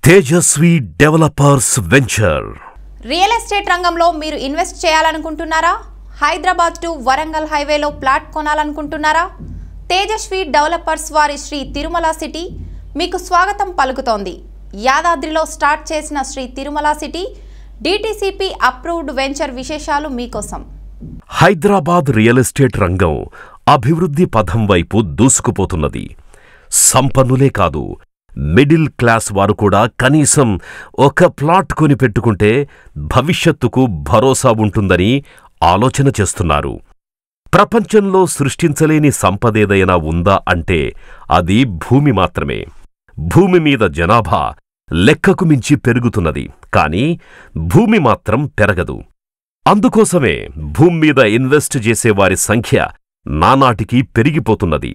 Tejaswi developers venture real estate రంగంలో మీరు invest చేయాలనుకుంటున్నారా హైదరాబాద్ టు వరంగల్ హైవేలో ప్లాట్ కొనాలనుకుంటున్నారా తేజస్వి డెవలపర్స్ వారి శ్రీ తిరుమల సిటీ మీకు స్వాగతం పలుకుతోంది యాదాద్రిలో స్టార్ట్ చేసిన Sri Tirumala city DTCP approved venture విశేషాలు మీకోసం హైదరాబాద్ రియల్ ఎస్టేట్ రంగం అభివృద్ధి పథం వైపు దూసుకుపోతున్నది సంపన్నులే కాదు మిడిల్ క్లాస్ వారు కూడా కనీసం ఒక ప్లాట్ కొని పెట్టుకుంటే భవిష్యత్తుకు భరోసా ఉంటుందని ఆలోచన చేస్తున్నారు ప్రపంచంలో సృష్టించలేని సంపదేదైనా ఉందా అంటే అది భూమి మాత్రమే భూమి మీద జనాభా లెక్కకు మించి పెరుగుతున్నది కాని భూమి మాత్రం పెరగదు అందుకోసమే భూమి మీద ఇన్వెస్ట్ చేసేవారి సంఖ్య నానాటికి పెరిగిపోతున్నది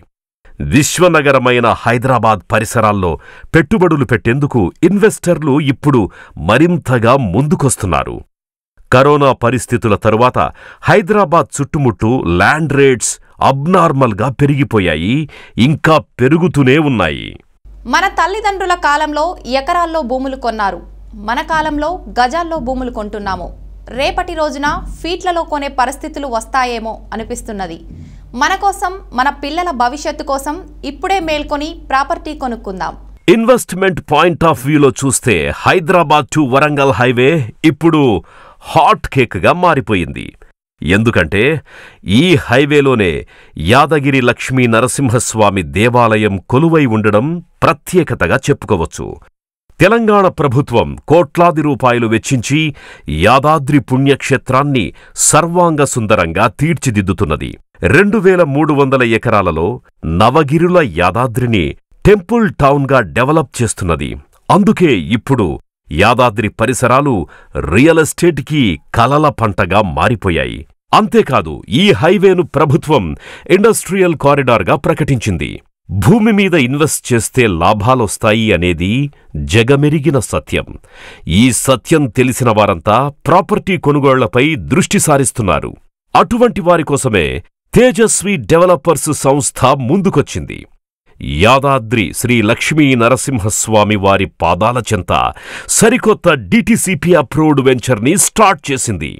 విశ్వనగరమైన హైదరాబాద్ పరిసరాల్లో పెట్టుబడులు పెట్టేందుకు ఇన్వెస్టర్లు ఇప్పుడు మరింతగా ముందుకొస్తున్నారు కరోనా పరిస్థితుల తరువాత హైదరాబాద్ చుట్టుముట్టు ల్యాండ్ రేట్స్ అబ్నార్మల్గా పెరిగిపోయాయి ఇంకా పెరుగుతూనే ఉన్నాయి మన తల్లిదండ్రుల కాలంలో ఎకరాల్లో భూములు కొన్నారు మన కాలంలో గజాల్లో భూములు కొంటున్నాము రేపటి రోజున ఫీట్లలో కొనే పరిస్థితులు వస్తాయేమో అనిపిస్తున్నది మన కోసం మన పిల్లల భవిష్యత్తు కోసం ఇప్పుడే మేల్కొని ప్రాపర్టీ కొనుక్కుందాం ఇన్వెస్ట్మెంట్ పాయింట్ ఆఫ్ వ్యూలో చూస్తే హైదరాబాద్ టు వరంగల్ హైవే ఇప్పుడు హాట్ కేక్గా మారిపోయింది ఎందుకంటే ఈ హైవేలోనే యాదగిరి లక్ష్మీ నరసింహస్వామి దేవాలయం కొలువై ఉండడం ప్రత్యేకతగా చెప్పుకోవచ్చు తెలంగాణ ప్రభుత్వం కోట్లాది రూపాయలు వెచ్చించి యాదాద్రి పుణ్యక్షేత్రాన్ని సర్వాంగ సుందరంగా తీర్చిదిద్దుతున్నది రెండు వేల మూడు వందల ఎకరాలలో నవగిరుల యాదాద్రిని టెంపుల్ టౌన్గా డెవలప్ చేస్తున్నది అందుకే ఇప్పుడు యాదాద్రి పరిసరాలు రియల్ ఎస్టేట్కి కలల పంటగా మారిపోయాయి అంతేకాదు ఈ హైవేను ప్రభుత్వం ఇండస్ట్రియల్ కారిడార్గా ప్రకటించింది భూమి మీద ఇన్వెస్ట్ చేస్తే లాభాలొస్తాయి అనేది జగమెరిగిన సత్యం ఈ సత్యం తెలిసిన వారంతా ప్రాపర్టీ కొనుగోళ్లపై దృష్టి సారిస్తున్నారు అటువంటి వారి కోసమే తేజస్వి డెవలపర్స్ సంస్థ ముందుకొచ్చింది యాదాద్రి శ్రీ లక్ష్మీ నరసింహస్వామి వారి పాదాల చెంత సరికొత్త డిటిసిపి అప్రూవ్డ్ వెంచర్ని స్టార్ట్ చేసింది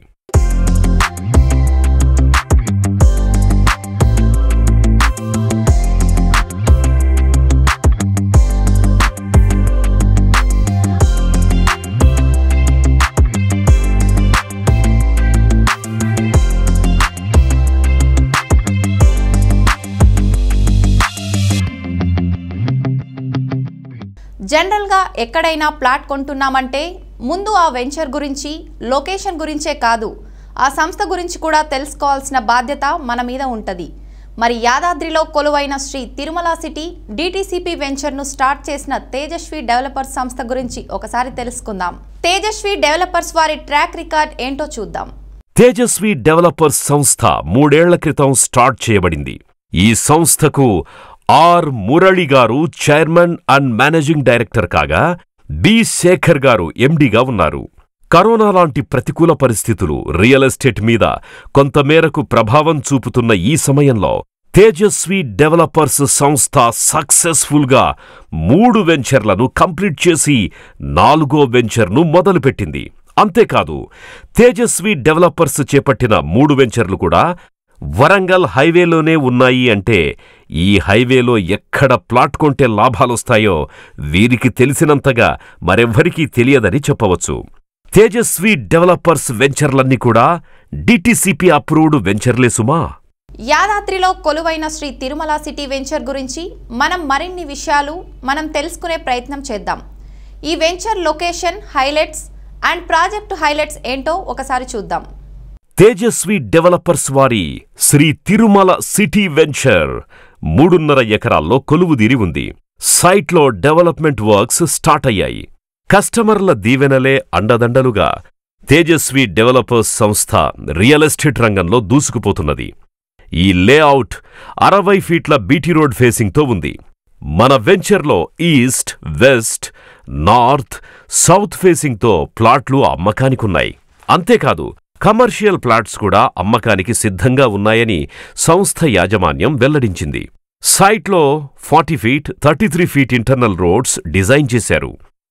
జనరల్గా ఎక్కడైనా ప్లాట్ కొంటున్నామంటే ముందు ఆ వెంచర్ గురించి లొకేషన్ గురించే కాదు ఆ సంస్థ గురించి కూడా తెలుసుకోవాల్సిన బాధ్యత మన మీద ఉంటుంది మరి యాదాద్రిలో కొలువైన శ్రీ తిరుమల సిటీ డిటిసిపి వెంచర్ను స్టార్ట్ చేసిన తేజస్వి డెవలపర్స్ సంస్థ గురించి ఒకసారి తెలుసుకుందాం తేజస్వి డెవలపర్స్ వారి ట్రాక్ రికార్డ్ ఏంటో చూద్దాం తేజస్వి డెవలపర్స్ సంస్థ మూడేళ్ల క్రితం స్టార్ట్ చేయబడింది ఈ సంస్థకు ఆర్ మురళి గారు చైర్మన్ అండ్ మేనేజింగ్ డైరెక్టర్ కాగా బి శేఖర్ గారు ఎండిగా ఉన్నారు కరోనా లాంటి ప్రతికూల పరిస్థితులు రియల్ ఎస్టేట్ మీద కొంతమేరకు ప్రభావం చూపుతున్న ఈ సమయంలో తేజస్వి డెవలపర్స్ సంస్థ సక్సెస్ఫుల్గా మూడు వెంచర్లను కంప్లీట్ చేసి నాలుగో వెంచర్ను మొదలుపెట్టింది అంతేకాదు తేజస్వి డెవలపర్స్ చేపట్టిన మూడు వెంచర్లు కూడా వరంగల్ హైవేలోనే ఉన్నాయి అంటే ఈ హైవేలో ఎక్కడ ప్లాట్ కొంటే లాభాలొస్తాయో వీరికి తెలిసినంతగా మరెవ్వరికీ తెలియదని చెప్పవచ్చు తేజస్వి డెవలపర్స్ వెంచర్లన్నీ కూడా డిటిసిపి అప్రూవ్డ్ వెంచర్లే సుమా యాదాద్రిలో కొలువైన శ్రీ తిరుమల సిటీ వెంచర్ గురించి మనం మరిన్ని విషయాలు మనం తెలుసుకునే ప్రయత్నం చేద్దాం ఈ venture location highlights and project highlights ఏంటో ఒకసారి చూద్దాం తేజస్వి డెవలపర్స్ వారి శ్రీ తిరుమల సిటీ వెంచర్ మూడున్నర ఎకరాల్లో కొలువుదీరి ఉంది సైట్లో డెవలప్మెంట్ వర్క్స్ స్టార్ట్ అయ్యాయి కస్టమర్ల దీవెనలే అండదండలుగా తేజస్వి డెవలపర్స్ సంస్థ రియల్ ఎస్టేట్ రంగంలో దూసుకుపోతున్నది ఈ లేఅవుట్ అరవై ఫీట్ల బీటీ రోడ్ ఫేసింగ్తో ఉంది మన వెంచర్లో ఈస్ట్ వెస్ట్ నార్త్ సౌత్ ఫేసింగ్తో ప్లాట్లు అమ్మకానికున్నాయి అంతేకాదు కమర్షియల్ ప్లాట్స్ కూడా అమ్మకానికి సిద్ధంగా ఉన్నాయని సంస్థ యాజమాన్యం వెల్లడించింది సైట్లో forty feet thirty three feet internal roads design చేశారు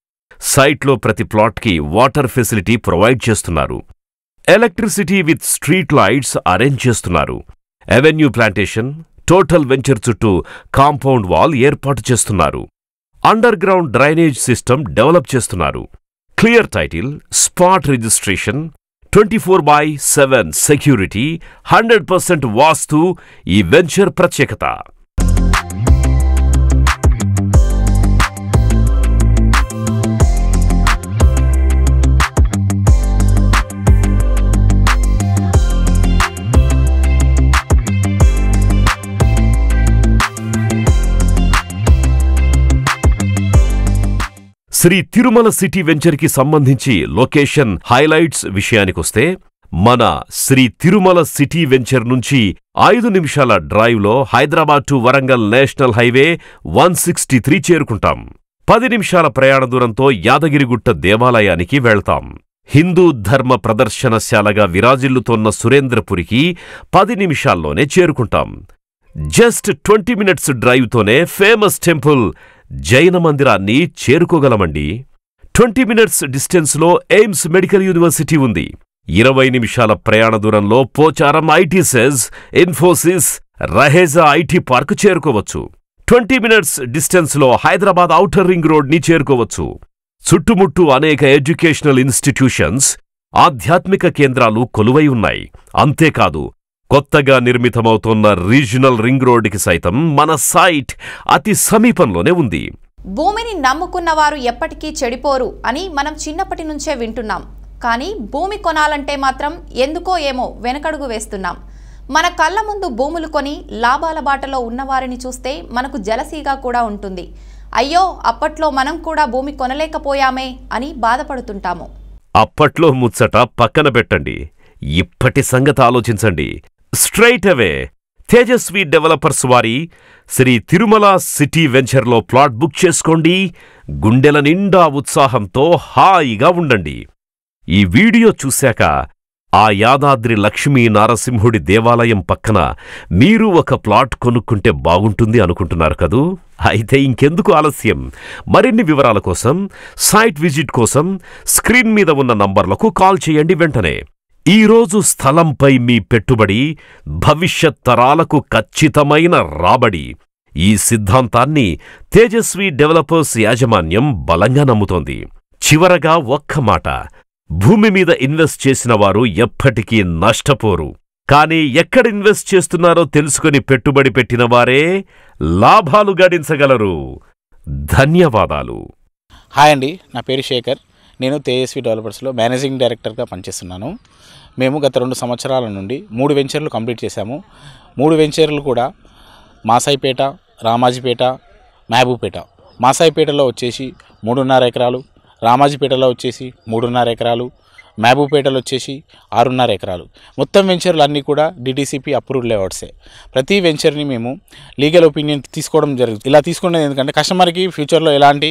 సైట్లో ప్రతి ప్లాట్కి వాటర్ ఫెసిలిటీ ప్రొవైడ్ చేస్తున్నారు electricity with street lights arrange చేస్తున్నారు అవెన్యూ ప్లాంటేషన్ టోటల్ వెంచర్ చుట్టూ కాంపౌండ్ వాల్ ఏర్పాటు చేస్తున్నారు underground drainage system develop చేస్తున్నారు clear title spot registration twenty four by seven security hundred percent vastu ఈ వెంచర్ ప్రత్యేకత Shri Tirumala city వెంచర్కి సంబంధించి location highlights విషయానికొస్తే మన శ్రీ తిరుమల సిటీ వెంచర్ నుంచి ఐదు నిమిషాల డ్రైవ్లో Hyderabad to Warangal national highway one sixty three చేరుకుంటాం పది నిమిషాల ప్రయాణ దూరంతో యాదగిరిగుట్ట దేవాలయానికి వెళ్తాం హిందూ ధర్మ ప్రదర్శనశాలగా విరాజిల్లుతోన్న సురేంద్రపురికి పది నిమిషాల్లోనే చేరుకుంటాం జస్ట్ ట్వంటీ మినిట్స్ డ్రైవ్తోనే ఫేమస్ టెంపుల్ జైన మందిరాన్ని చేరుకోగలమండి ట్వంటీ మినిట్స్ డిస్టెన్స్లో ఎయిమ్స్ మెడికల్ యూనివర్సిటీ ఉంది ఇరవై నిమిషాల ప్రయాణ దూరంలో Pocharam IT SEZ Infosys Raheja IT park చేరుకోవచ్చు ట్వంటీ మినిట్స్ డిస్టెన్స్లో హైదరాబాద్ ఔటర్ రింగ్ రోడ్ని చేరుకోవచ్చు చుట్టుముట్టు అనేక ఎడ్యుకేషనల్ ఇన్స్టిట్యూషన్స్ ఆధ్యాత్మిక కేంద్రాలు కొలువై ఉన్నాయి అంతేకాదు కొత్తగా నిర్మితమవుతోన్న రీజనల్ రింగ్ రోడ్డుకి సైతం మన సైట్ అతి సమీపంలోనే ఉంది భూమిని నమ్ముకున్న వారు ఎప్పటికీ చెడిపోరు అని మనం చిన్నప్పటి నుంచే వింటున్నాం కానీ భూమి కొనాలంటే మాత్రం ఎందుకో ఏమో వెనకడుగు వేస్తున్నాం మన కళ్ళ ముందు భూములు కొని లాభాల బాటలో ఉన్నవారిని చూస్తే మనకు జలసీగా కూడా ఉంటుంది అయ్యో అప్పట్లో మనం కూడా భూమి కొనలేకపోయామే అని బాధపడుతుంటాము అప్పట్లో ముచ్చట పక్కన పెట్టండి ఇప్పటి సంగతి ఆలోచించండి స్ట్రైట్ అవే తేజస్వి డెవలపర్స్ వారి శ్రీ తిరుమల సిటీ వెంచర్లో ప్లాట్ బుక్ చేసుకోండి గుండెల నిండా ఉత్సాహంతో హాయిగా ఉండండి ఈ వీడియో చూశాక ఆ యాదాద్రి లక్ష్మీ నారసింహుడి దేవాలయం పక్కన మీరు ఒక ప్లాట్ కొనుక్కుంటే బాగుంటుంది అనుకుంటున్నారు కదూ అయితే ఇంకెందుకు ఆలస్యం మరిన్ని వివరాల కోసం సైట్ విజిట్ కోసం స్క్రీన్ మీద ఉన్న నంబర్లకు కాల్ చేయండి వెంటనే ఈ రోజు స్థలంపై మీ పెట్టుబడి భవిష్యత్ తరాలకు ఖచ్చితమైన రాబడి ఈ సిద్ధాంతాన్ని తేజస్వి డెవలపర్స్ యాజమాన్యం బలంగా నమ్ముతోంది చివరగా ఒక్క మాట భూమి మీద ఇన్వెస్ట్ చేసిన వారు ఎప్పటికీ నష్టపోరు కానీ ఎక్కడ ఇన్వెస్ట్ చేస్తున్నారో తెలుసుకుని పెట్టుబడి పెట్టిన వారే లాభాలు గడించగలరు ధన్యవాదాలు హాయ్ అండి నా పేరు శేఖర్ నేను తేజస్వి డెవలపర్స్లో మేనేజింగ్ డైరెక్టర్గా పనిచేస్తున్నాను మేము గత రెండు సంవత్సరాల నుండి మూడు వెంచర్లు కంప్లీట్ చేశాము మూడు వెంచర్లు కూడా మాసాయిపేట రామాజీపేట మహబూబ్పేట మాసాయిపేటలో వచ్చేసి మూడున్నర ఎకరాలు రామాజీపేటలో వచ్చేసి మూడున్నర ఎకరాలు మహబూబ్పేటలో వచ్చేసి ఆరున్నర ఎకరాలు మొత్తం వెంచర్లు అన్నీ కూడా డిటీసీపీ అప్రూవ్డ్ లేఅవుట్సే ప్రతి వెంచర్ని మేము లీగల్ ఒపీనియన్ తీసుకోవడం జరుగుతుంది ఇలా తీసుకునేది ఎందుకంటే కస్టమర్కి ఫ్యూచర్లో ఎలాంటి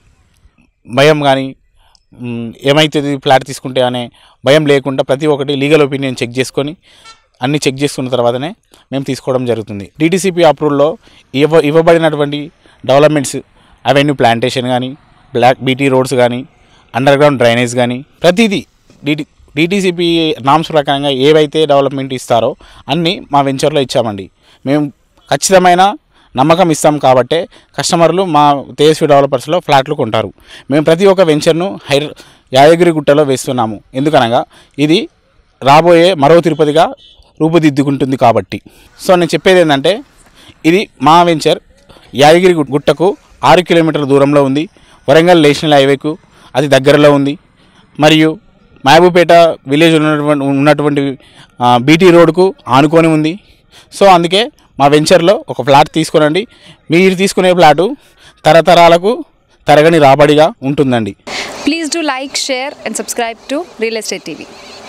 భయం కానీ మ్, ఏమవుతుంది ఫ్లాట్ తీసుకుంటే అనే భయం లేకుండా ప్రతి ఒక్కటి లీగల్ ఒపీనియన్ చెక్ చేసుకొని అన్ని చెక్ చేసుకున్న తర్వాతనే మేము తీసుకోవడం జరుగుతుంది డిటీసీపీ అప్రూవల్లో ఇవ్వ ఇవ్వబడినటువంటి డెవలప్మెంట్స్ అవెన్యూ ప్లాంటేషన్ కానీ బ్లాక్ బీటీ రోడ్స్ కానీ అండర్ గ్రౌండ్ డ్రైనేజ్ కానీ ప్రతిదీ డిటి డిటీసీపీ నామ్స్ ప్రకారంగా ఏవైతే డెవలప్మెంట్ ఇస్తారో అన్నీ మా వెంచర్లో ఇచ్చామండి మేము ఖచ్చితమైన నమ్మకం ఇస్తాం కాబట్టే కస్టమర్లు మా తేజస్వి డెవలపర్స్లో ఫ్లాట్లు కొంటారు మేము ప్రతి ఒక్క వెంచర్ను హైర్ యాదగిరి గుట్టలో వేస్తున్నాము ఎందుకనగా ఇది రాబోయే మరో తిరుపతిగా రూపుదిద్దుకుంటుంది కాబట్టి సో నేను చెప్పేది ఏంటంటే ఇది మా వెంచర్ యాదగిరి గు- గుట్టకు ఆరు కిలోమీటర్ల దూరంలో ఉంది వరంగల్ నేషనల్ హైవేకు అది దగ్గరలో ఉంది మరియు మహబూపేట విలేజ్ ఉన్నటువంటి ఉన్నటువంటి ఆ, బీటీ రోడ్కు ఆనుకొని ఉంది సో అందుకే మా వెంచర్లో ఒక ఫ్లాట్ తీసుకునండి మీరు తీసుకునే ఫ్లాటు తరతరాలకు తరగని రాబడిగా ఉంటుందండి Please do like, share, and subscribe to Real Estate TV.